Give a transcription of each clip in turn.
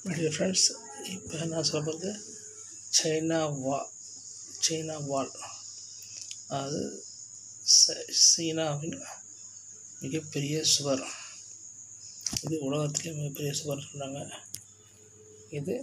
dear friends இப்போ நான் சொல்ல போகிறது சைனா வா சைனா வால் அது ச- சீனாவின் மிகப்பெரிய சுவர் இது உலகத்திலே மிகப்பெரிய சுவர் சொன்னாங்க இது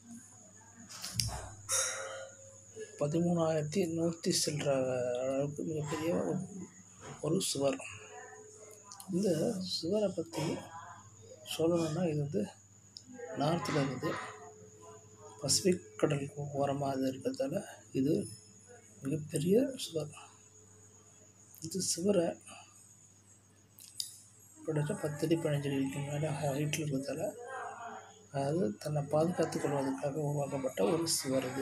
பதிமூணாயிரத்தி நூற்றி சில்லற அளவுக்கு மிகப்பெரிய ஒரு ஒரு சுவர் இந்த சுவரை பற்றி சொல்லணும்னா இது வந்து நார்த்தில் இருக்குது பசிபிக் கடலுக்கு ஓரமாக இது இருக்கிறதால இது மிகப்பெரிய சுவர் இந்த சுவரை கிட்டத்தட்ட பத்தடி பதினஞ்சு அடிக்கு மேலே ஹைட்டில் இருக்கிறதால அதாவது தன்னை பாதுகாத்துக் கொள்வதற்காக உருவாக்கப்பட்ட ஒரு சுவர் இது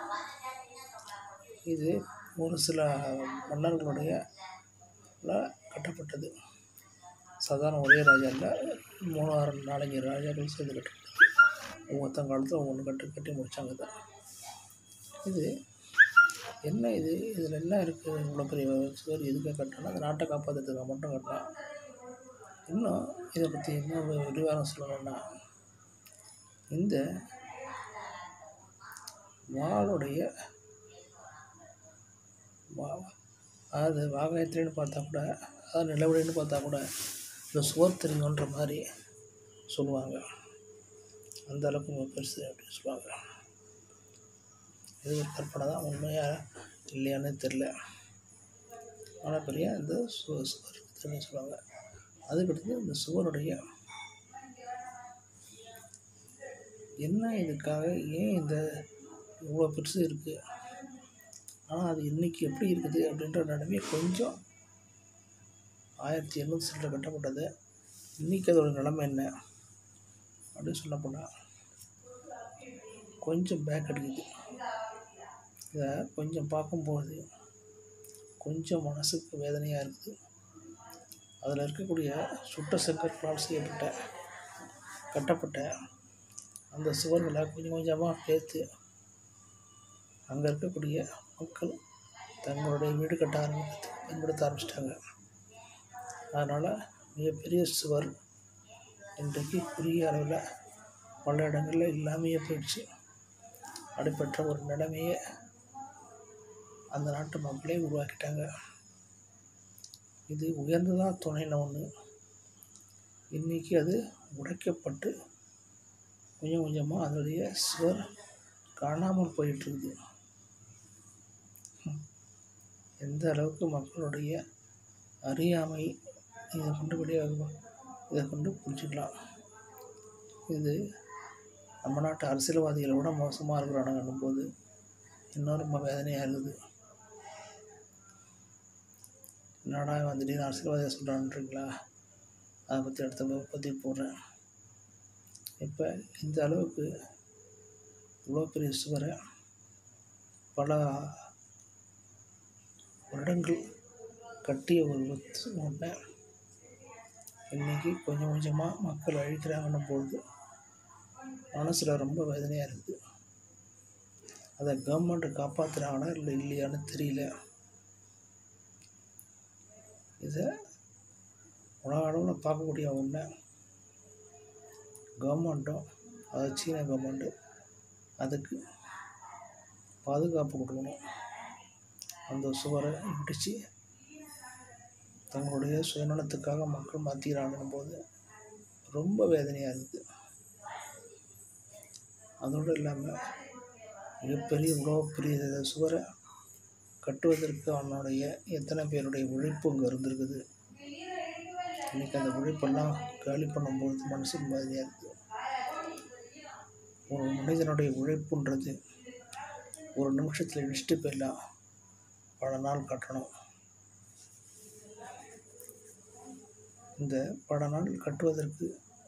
இது ஒரு சில மன்னர்களுடைய ல கட்டப்பட்டது சாதாரண ஒரே ராஜா இல்லை மூணு ஆறு நாலஞ்சு ராஜாக்கள் சேர்ந்து கட்டப்பட்டது ஒவ்வொருத்தங்க காலத்தில் ஒவ்வொன்று கட்டி கட்டி முடித்தாங்க இதை இது என்ன இது இதில் என்ன இருக்குது இவ்வளோ பெரிய சுவர் எதுக்காக கட்டினா அந்த நாட்டை காப்பாற்றுறதுக்காக மட்டும் கட்டினா இன்னும் இதை பற்றி இன்னும் விரிவாரம் சொல்லணும்னா இந்த வாளுடைய வா அதாவது வாகாயத்திலேன்னு பார்த்தா கூட அதாவது நிலவழின்னு பார்த்தா கூட இந்த சுவர் தெரியுன்ற மாதிரி சொல்லுவாங்க அந்த அளவுக்கு மிக பெருசு அப்படின்னு சொல்லுவாங்க இது ஒரு கற்பனை தான் உண்மையாக இல்லையான்னு தெரில ஆனால் பெரிய இந்த சு சுவர் இருக்குதுன்னு சொல்லுவாங்க அதுக்கடுத்து இந்த சுவருடைய என்ன இதுக்காக ஏன் இந்த இவ்வளோ பெருசு இருக்குது ஆனால் அது இன்றைக்கி எப்படி இருக்குது அப்படின்ற நிலைமையை கொஞ்சம் ஆயிரத்தி எண்ணூற்றி சில்லரை கட்டப்பட்டது இன்றைக்கி அதோட நிலைமை என்ன அப்படின்னு சொல்ல போனால் கொஞ்சம் பேக் அடிக்குது இதை கொஞ்சம் பார்க்கும்போது கொஞ்சம் மனசுக்கு வேதனையாக இருக்குது அதில் இருக்கக்கூடிய சுட்ட செங்கற்களால் செய்யப்பட்ட கட்டப்பட்ட அந்த சுவர்களை கொஞ்சம் கொஞ்சமாக பேர்த்து அங்கே இருக்கக்கூடிய மக்கள் தங்களுடைய வீடு கட்ட ஆரம்பித்து பயன்படுத்த ஆரம்பிச்சிட்டாங்க அதனால் மிகப்பெரிய சுவர் இன்றைக்கு குறுகிய அளவில் பல இடங்களில் இல்லாமையே போயிடுச்சு அப்படிப்பட்ட ஒரு நிலைமையை அந்த நாட்டு மக்களே உருவாக்கிட்டாங்க இது உயர்ந்ததாக துணைன ஒன்று இன்றைக்கி அது உடைக்கப்பட்டு கொஞ்சம் கொஞ்சமாக அதனுடைய சுவர் காணாமல் போயிட்டுருக்குது எந்த அளவுக்கு மக்களுடைய அறியாமை இதை கொண்டு வெளியாக இதை கொண்டு புரிஞ்சுக்கலாம் இது நம்ம நாட்டு அரசியல்வாதிகளை விட மோசமாக இருக்கிறானுங்கன்னும் போது இன்னும் ரொம்ப வேதனையாக இருக்குது என்னடா இவன் திடீர்னு அரசியல்வாதியை சொல்கிறான்றீங்களா அதை பற்றி அடுத்த பதிவு போடுறேன் இப்போ இந்த அளவுக்கு இவ்வளோ பெரிய சுவரை பல வருடங்கள் கட்டிய ஒரு ஒன்றை இன்றைக்கி கொஞ்சம் கொஞ்சமாக மக்கள் அழிக்கிறாங்கன்னும் போது மனசில் ரொம்ப வேதனையாக இருக்குது அதை கவர்மெண்ட்டு காப்பாற்றுறாங்களா இல்லை இல்லையான்னு தெரியல இதை உலக அளவில் பார்க்கக்கூடிய ஒன்றை கவர்மெண்ட்டும் அதாவது சீன கவர்மெண்ட்டு அதுக்கு பாதுகாப்பு கொடுக்கணும் அந்த சுவரை இடித்து தங்களுடைய சுயநலத்துக்காக மக்கள் மாற்றிக்கிறாங்கன்னும் போது ரொம்ப வேதனையாக இருக்குது அதோடு இல்லாமல் மிகப்பெரிய இவ்வளோ பெரிய சுவரை கட்டுவதற்கு அவனுடைய எத்தனை பேருடைய உழைப்பு இங்கே இருந்திருக்குது இன்றைக்கி அந்த உழைப்பெல்லாம் காலி பண்ணும்போது மனசுக்கு மாதிரியாக இருக்குது ஒரு மனிதனுடைய உழைப்புன்றது ஒரு நிமிஷத்தில் இடிச்சிட்டு போயிடலாம் பல நாள் கட்டணும் இந்த பல நாள் கட்டுவதற்கு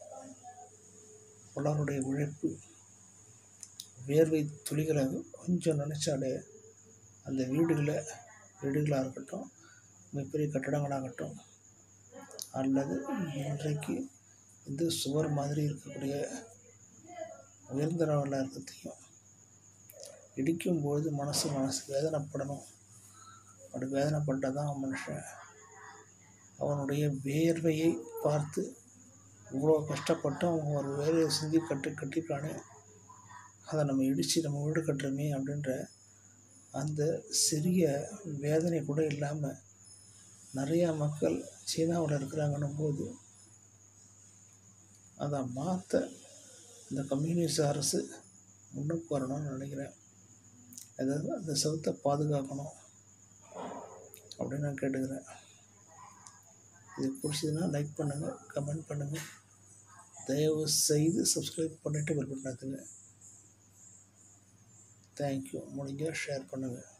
பலருடைய உழைப்பு வேர்வை துளிகளை கொஞ்சம் நினச்சாலே அந்த வீடுகளை வீடுகளாக இருக்கட்டும் மிகப்பெரிய கட்டடங்களாகட்டும் அல்லது இன்றைக்கு இந்த சுவர் மாதிரி இருக்கக்கூடிய உயர்ந்த லெவலில் இருக்கிறதையும் இடிக்கும்பொழுது மனசு மனசு வேதனைப்படணும் அப்படி வேதனைப்பட்டால் தான் மனுஷன் அவனுடைய வேர்வையை பார்த்து இவ்வளோ கஷ்டப்பட்டு அவங்க ஒரு வேலையை செஞ்சு கட்டு கட்டியிருக்கானே அதை நம்ம இடித்து நம்ம வீடு கட்டுறோமே அப்படின்ற அந்த சிறிய வேதனை கூட இல்லாமல் நிறையா மக்கள் சீனாவில் இருக்கிறாங்கன்னும் போது அதை மாற்ற இந்த கம்யூனிஸ்ட் அரசு முன்னுக்கு வரணும்னு நினைக்கிறேன் அதாவது அந்த சவுத்தை பாதுகாக்கணும் அப்படின்னு நான் கேட்டுக்கிறேன் இது பிடிச்சதுன்னா லைக் பண்ணுங்கள் கமெண்ட் பண்ணுங்கள் தயவு செய்து சப்ஸ்கிரைப் பண்ணிவிட்டு பெல் பட்டன் அழுத்துங்க தேங்க்யூ முடிஞ்சால் ஷேர் பண்ணுங்கள்